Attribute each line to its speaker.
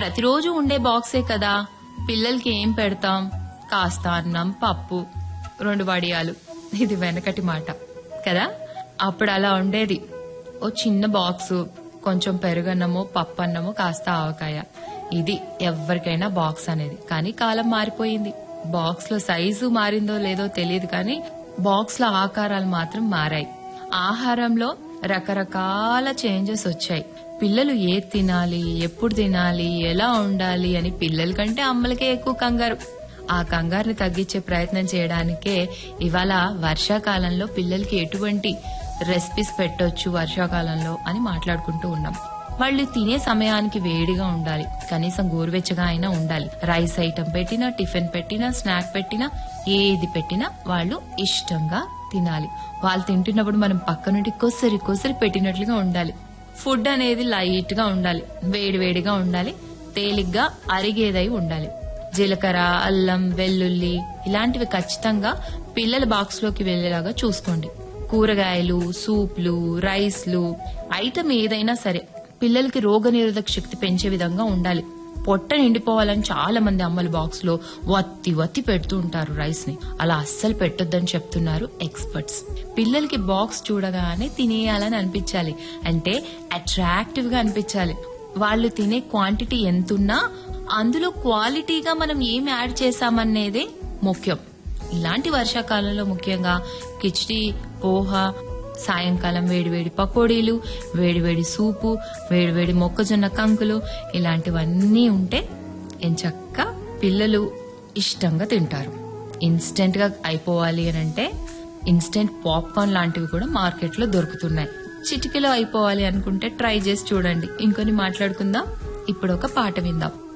Speaker 1: ప్రతిరోజు ఉండే బాక్సే కదా పిల్లలకి ఏం పెడతాం కాస్త అన్నం పప్పు రెండు వడియాలు ఇది వెనకటి మాట కదా అప్పుడు అలా ఉండేది ఓ చిన్న బాక్స్ కొంచెం పెరుగన్నము పప్పు అన్నము కాస్త ఆవకాయ ఇది ఎవరికైనా బాక్స్ అనేది కానీ కాలం మారిపోయింది బాక్స్ లో సైజు మారిందో లేదో తెలియదు కానీ బాక్స్ లో ఆకారాలు మాత్రం మారాయి ఆహారంలో రకరకాల చేంజెస్ వచ్చాయి పిల్లలు ఏది తినాలి ఎప్పుడు తినాలి ఎలా ఉండాలి అని పిల్లల కంటే అమ్మలకే ఎక్కువ కంగారు ఆ కంగారుని తగ్గించే ప్రయత్నం చేయడానికే ఇవాళ వర్షాకాలంలో పిల్లలకి ఎటువంటి రెసిపీస్ పెట్టొచ్చు వర్షాకాలంలో అని మాట్లాడుకుంటూ ఉన్నాం వాళ్ళు తినే సమయానికి వేడిగా ఉండాలి కనీసం గోరువెచ్చగా అయినా ఉండాలి రైస్ ఐటమ్ పెట్టినా టిఫిన్ పెట్టినా స్నాక్ పెట్టినా ఏది పెట్టినా వాళ్ళు ఇష్టంగా తినాలి వాళ్ళు తింటున్నప్పుడు మనం పక్క నుండి కొసరి కొసరి పెట్టినట్లుగా ఉండాలి ఫుడ్ అనేది లైట్ గా ఉండాలి వేడి వేడిగా ఉండాలి తేలిగ్గా అరిగేదై ఉండాలి జీలకర్ర అల్లం వెల్లుల్లి ఇలాంటివి ఖచ్చితంగా పిల్లల బాక్స్ లోకి వెళ్లేలాగా చూసుకోండి కూరగాయలు సూప్లు రైస్లు ఐటమ్ ఏదైనా సరే పిల్లలకి రోగనిరోధక శక్తి పెంచే విధంగా ఉండాలి పొట్ట నిండిపోవాలని చాలా మంది అమ్మలు బాక్స్ లో వత్తి వత్తి పెడుతూ ఉంటారు రైస్ ని అలా అస్సలు పెట్టొద్దని చెప్తున్నారు ఎక్స్పర్ట్స్ పిల్లలకి బాక్స్ చూడగానే తినేయాలని అనిపించాలి అంటే అట్రాక్టివ్ గా అనిపించాలి వాళ్ళు తినే క్వాంటిటీ ఎంతున్నా అందులో క్వాలిటీగా మనం ఏం యాడ్ చేశామనేదే ముఖ్యం ఇలాంటి వర్షాకాలంలో ముఖ్యంగా కిచిడి పోహ సాయంకాలం వేడివేడి పకోడీలు వేడివేడి సూపు వేడివేడి మొక్కజొన్న కంకులు ఇలాంటివన్నీ ఉంటే ఎంచక్క పిల్లలు ఇష్టంగా తింటారు ఇన్స్టెంట్ గా అయిపోవాలి అని అంటే ఇన్స్టెంట్ పాప్కార్న్ లాంటివి కూడా మార్కెట్ లో దొరుకుతున్నాయి చిటికెలో అయిపోవాలి అనుకుంటే ట్రై చేసి చూడండి ఇంకొని మాట్లాడుకుందాం ఇప్పుడు ఒక పాట విందాం